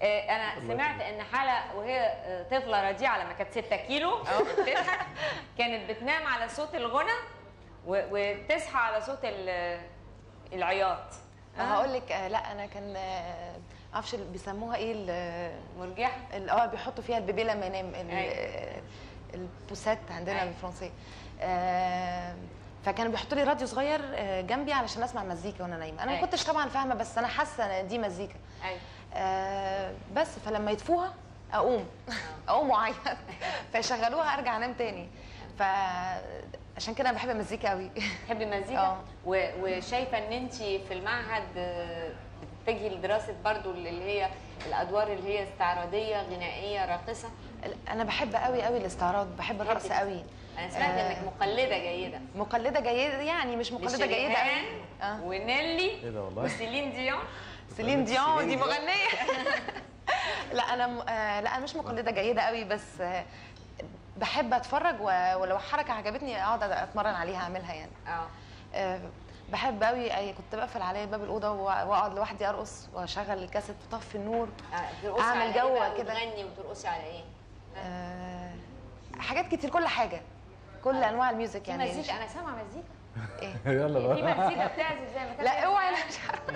آه، انا سمعت ان حلا وهي آه، طفله رضيعه لما كانت 6 كيلو بتضحك كانت بتنام على صوت الغنى و- وتصحى على صوت ال- العياط هقول لك آه لا انا كان آه، معرفش اللي بيسموها ايه ال- مرجحه ال- اه بيحطوا فيها البيبي لما ينام ال- أيوة. آه، البوسات عندنا أيوة. بالفرنسيه آه، فكانوا بيحطوا لي راديو صغير آه، جنبي علشان اسمع مزيكا وانا نايمه انا ما أيوة. كنتش طبعا فاهمه بس انا حاسه ان دي مزيكا ايوه آه، بس فلما يطفوها اقوم اقوم واعيط فيشغلوها ارجع انام تاني فعشان كده انا بحب المزيكا قوي تحبي المزيكا اه. و- وشايفه ان انت في المعهد آه، بتتجهي لدراسه برضو اللي هي الادوار اللي هي استعراضيه غنائيه راقصه انا بحب قوي قوي الاستعراض بحب الرقص بتحبي- قوي انا سمعت آه، انك مقلده جيده مقلده جيده يعني مش مقلده جيده قوي لشريهان اه ونيلي ايه ده والله؟ وسيلين ديون سيلين ديون دي ديون. مغنيه لا انا م... آه لا انا مش مقلده جيده قوي بس آه بحب اتفرج و... ولو حركه عجبتني اقعد اتمرن عليها اعملها يعني اه آه بحب قوي أي كنت بقفل عليا باب الاوضه وأ- واقعد لوحدي ارقص واشغل الكاسيت واطفي النور آه، بترقصي أعمل على جو إيه بقى كده. وتغني وترقصي على ايه؟ آه حاجات كتير كل حاجه كل انواع الميوزك في يعني مزيكا انا سامعه مزيكا ايه يلا في بقى مزيكا بتعزف زي ما كانت لا اوعي انا مش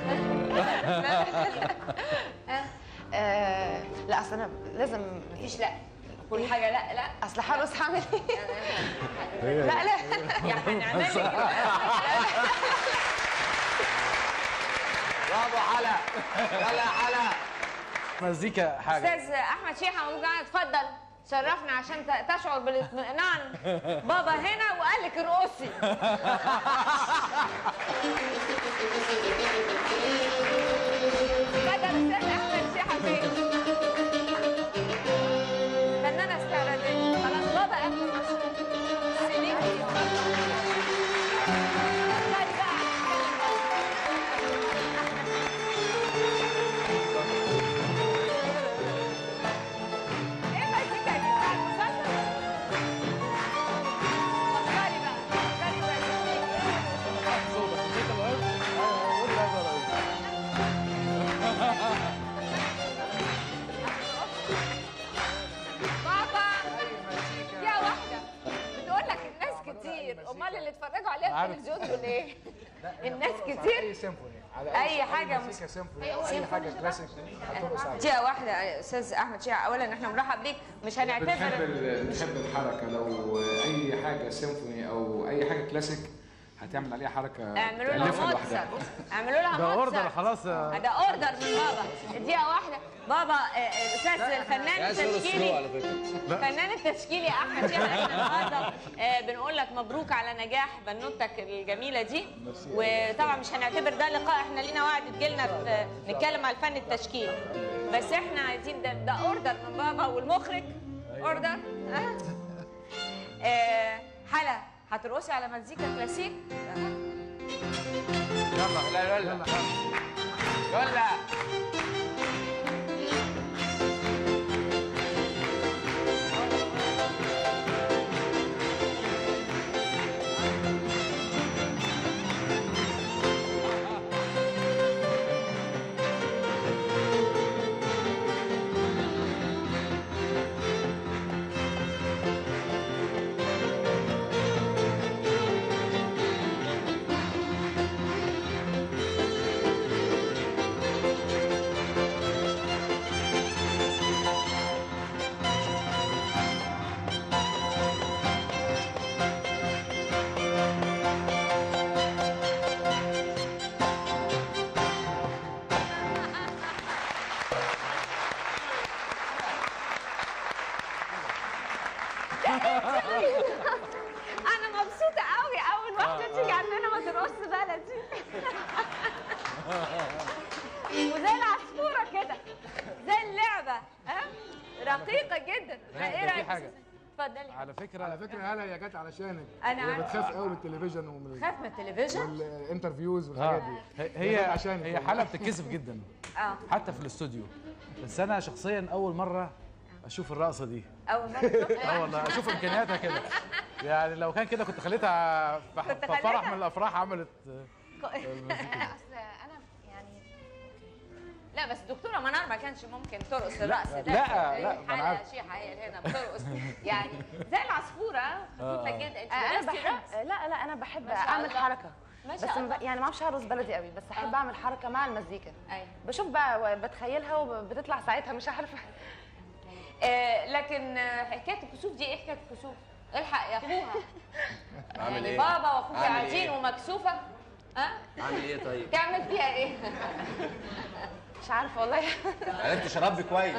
عارفة. آه لا اصل انا لازم مفيش لا كل حاجه لا لا اصل هرقص هعمل ايه لا لا يعني هنعمل لك برافو حلا يلا يا حلا مزيكا حاجه استاذ احمد شيحه موجود معانا اتفضل شرفنا عشان ت- تشعر بالاطمئنان بابا هنا وقال لك ارقصي اتفضل استاذ احمد شيحه فين فنانه استعراضيه خلاص بابا قال لي ارقصي. سيلين ديون. اتفضلي بقى اتكلم بقى. ايه المزيكا دي بتاع المسلسل؟ فكري بقى فكري بقى صوتك مزيكا الارض ايوه قول لي هذا الارض بابا يا واحدة بتقول لك الناس كتير امال اللي اتفرجوا عليها في عارف. التلفزيون دول ايه؟ الناس اي كتير سيمفوني على أي حاجة مزيكا سيمفوني او اي حاجه كلاسيك هترقص عليها دقيقة واحدة يا استاذ احمد شيع اولا احنا بنرحب بيك مش بتحب هنعتذر ال- بتحب الحركه لو اي حاجه سيمفوني او اي حاجه كلاسيك هتعمل عليها حركه اعملوا لها تألفها موتسر لوحدها. اعملوا لها ده موتسر اوردر خلاص آه. ده اوردر من بابا دقيقة واحدة بابا آه، الاستاذ الفنان التشكيلي الفنان التشكيلي احمد شيخ احنا النهارده آه، بنقول لك مبروك على نجاح بنوتك الجميله دي وطبعا مش هنعتبر ده لقاء احنا لينا وعد تجيلنا في نتكلم على الفن التشكيلي بس احنا عايزين ده, ده اوردر من بابا والمخرج اوردر آه. آه، حلا هترقصي على مزيكا كلاسيك يلا يلا يلا يلا انا مبسوطه قوي اول واحده تيجي عندنا ما ترقص بلدي وزي العصفوره كده زي اللعبه ها رقيقه جدا لا، ايه ده في رايك حاجة. اتفضلي على فكره على فكره هلا هي جت علشانك أنا هي عارفة. بتخاف قوي من التلفزيون ومن خاف من التلفزيون والانترفيوز والحاجات اه دي هي هي جت هي عشانك هي والله. حاله بتتكسف جدا اه حتى في الاستوديو بس انا شخصيا اول مره اشوف الرقصه دي اول مره تشوفها. اه والله اشوف امكانياتها كده يعني لو كان كده كنت خليتها في كنت في فرح خليتها. من الافراح عملت آه، اصل انا يعني لا بس دكتوره منار ما كانش ممكن ترقص الرقص ده لا، لا، ما أنا حاله عارف. شيحه هي هنا بترقص يعني زي العصفوره خفيفه جدا انت انا درستي بحب رقص لا لا انا بحب ما شاء اعمل الله. حركه ما بس شاء الله م- يعني ما اعرفش ارقص بلدي قوي بس احب آه. اعمل حركه مع المزيكا ايوه بشوف بقى بتخيلها وبتطلع ساعتها مش عارفه آه لكن آه، حكايه الكسوف دي ايه حكايه الكسوف؟ الحق يا اخوها اعمل يعني ايه؟ بابا واخوك أعمل قاعدين إيه؟ ومكسوفه ها اعمل ايه طيب؟ تعمل فيها ايه؟ مش عارفه والله عرفت شربي كويس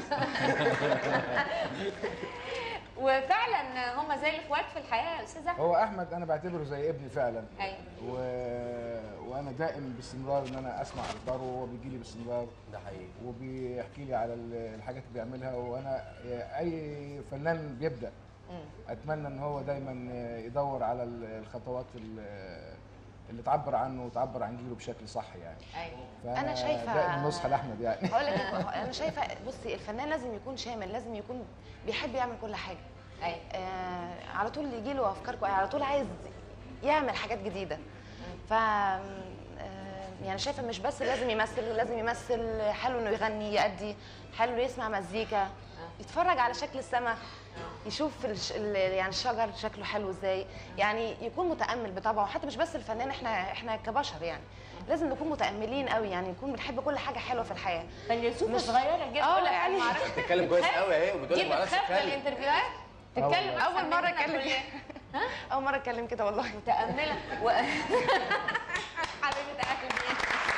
وفعلا هم زي الاخوات في الحياه يا استاذ احمد هو احمد انا بعتبره زي ابني فعلا ايوه و... وانا دائم باستمرار ان انا اسمع اخباره وهو بيجي لي باستمرار ده حقيقي وبيحكي لي على ال- الحاجات اللي بيعملها وانا اي فنان بيبدا اتمنى ان هو دايما يدور على ال- الخطوات ال- اللي تعبر عنه وتعبر عن جيله بشكل صح يعني ايوه فانا أنا شايفة- دائما نصح لاحمد يعني هقول لك انا شايفه بصي الفنان لازم يكون شامل لازم يكون بيحب يعمل كل حاجه ايوه آه على طول يجي له افكار كويسة، على طول عايز يعمل حاجات جديده ف آه، يعني شايفه مش بس لازم يمثل لازم يمثل حلو انه يغني يأدي حلو انه يسمع مزيكا يتفرج على شكل السماء يشوف الش... ال- يعني الشجر شكله حلو ازاي يعني يكون متامل بطبعه حتى مش بس الفنان احنا احنا كبشر يعني لازم نكون متاملين قوي يعني نكون بنحب كل حاجه حلوه في الحياه فيلسوفه مش- صغيره جدا آه، بقول لك يعني- أنا ما أعرفش. بتتكلم كويس قوي اهي دي وبتقول لك ما اعرفش بتخاف من اتكلم الانترفيوهات تتكلم أول أحسن مرة مننا أتكلم كلنا. اول مره اتكلم كده والله متأملة و... حبيبة قلبي